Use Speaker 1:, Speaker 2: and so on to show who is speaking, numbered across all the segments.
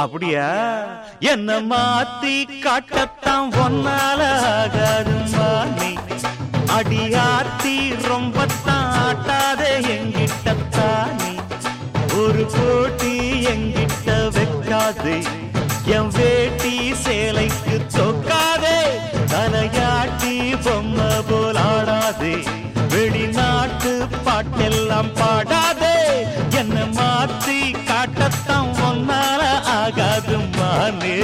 Speaker 1: அப்படியா என்ன மாத்தி காட்டத்தான் ஒன்னால ஆகாதுமா நீ அடியாத்தி ரொம்ப ஆட்டாதே எங்கிட்டத்தானே ஒரு போட்டி எங்கிட்ட வைக்காதே என் வேட்டி சேலைக்கு தொக்காதே தலையாட்டி பொம்மை போல் ஆடாதே வெளிநாட்டு பாட்டெல்லாம் பாடாதே என்ன மாத்தி காட்டத்தான் ஒன்னால ஆகாது மானே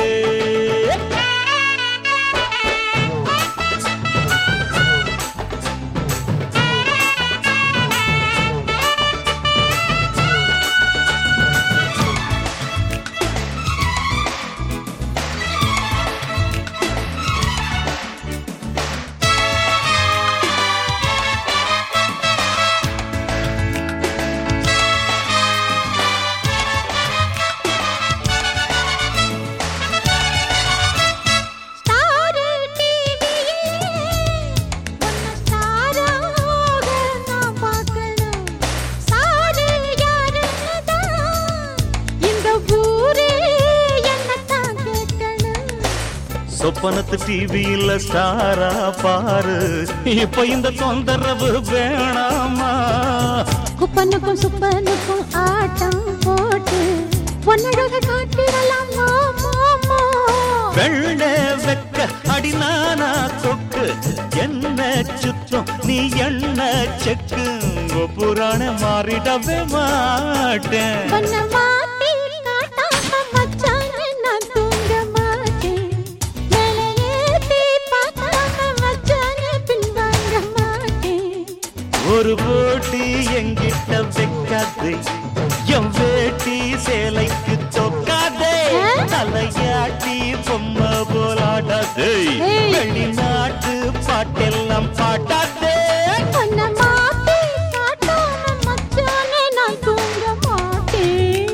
Speaker 2: ஸ்டார் டிவியிலே உன்னை ஸ்டாராக நான் பார்க்கணும் சாரு யாருன்னு தான் இந்த ஊரே என்னத்தான் கேட்கணும்
Speaker 1: சொப்பனத்து டிவியில ஸ்டாரா பாரு இப்ப இந்த தொந்தரவு வேணாமா
Speaker 2: குப்பனுக்கும் சுப்பனுக்கும் ஆட்டம் போட்டு பொன்னழக காட்டிடலாம் மாமா
Speaker 1: வெள்ள வெக்க அடினானா தொக்கு என்ன சுத்தம் நீ என்ன செக்கு புராண மாறிடவே மாட்டேன்
Speaker 2: பொன்ன மாத்தி காட்டாம மச்சானே நான் தூங்க மாட்டேன் மேலே ஏத்தி பார்க்காம மச்சானே பின்வாங்க மாட்டேன்
Speaker 1: ஒரு போட்டி எங்கிட்ட வைக்காதே என் வேட்டி சேலைக்கு தொக்காதே தலையாட்டி பொம்மை போலாடாதே
Speaker 2: ஏய்.
Speaker 1: வெளிநாட்டு பாட்டெல்லாம் பாட்டாதே
Speaker 2: பொன்ன மாத்தி காட்டாம மச்சானே நான் தூங்க மாட்டேன்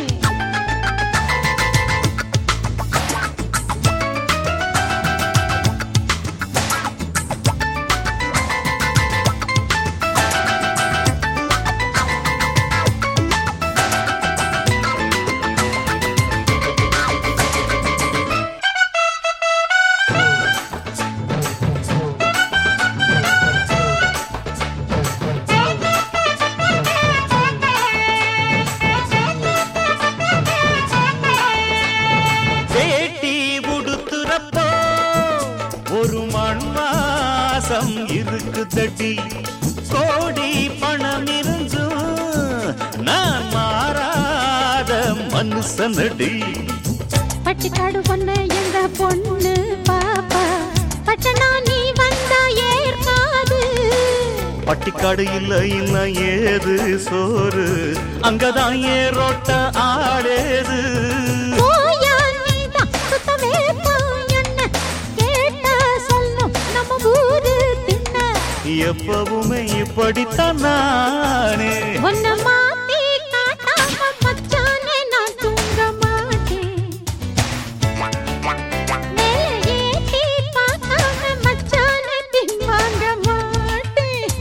Speaker 1: வேட்டி உடுத்துறப்போ ஒரு மண் வாசம் இருக்குதடி கோடி பணம் இருந்தும் நான் மாறாத மனுஷனடி
Speaker 2: பட்டிக்காடு பொண்ணு எங்க பொண்ணு பாப்பா பட்டனா நீ வந்தா ஏற்காது
Speaker 1: பட்டிக்காடு இல்ல இல்ல ஏது சோறு அங்கதான் ஏரோட்ட ஆடேது
Speaker 2: போயா நீதான் சுத்தமே என்ன கேட்டா சொல்லும் நம்ம ஊரு தின்ன
Speaker 1: எப்பவுமே இப்படித்தான் நானே
Speaker 2: உன்னை மாத்தி காட்டாம மச்சானே நான் தூங்க மாட்டேன் மேலே ஏத்தி பார்க்காம மச்சானே பின்வாங்க மாட்டேன்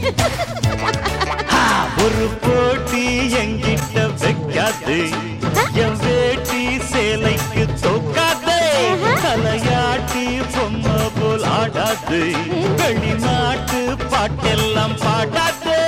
Speaker 1: ஒரு போட்டி எங்கிட்ட வைக்காதே என் வேட்டி சேலைக்கு தொக்காதே தலையாட்டி பொம்மை போல் ஆடாதே வெளிநாட்டு பாட்டெல்லாம் பாடாதே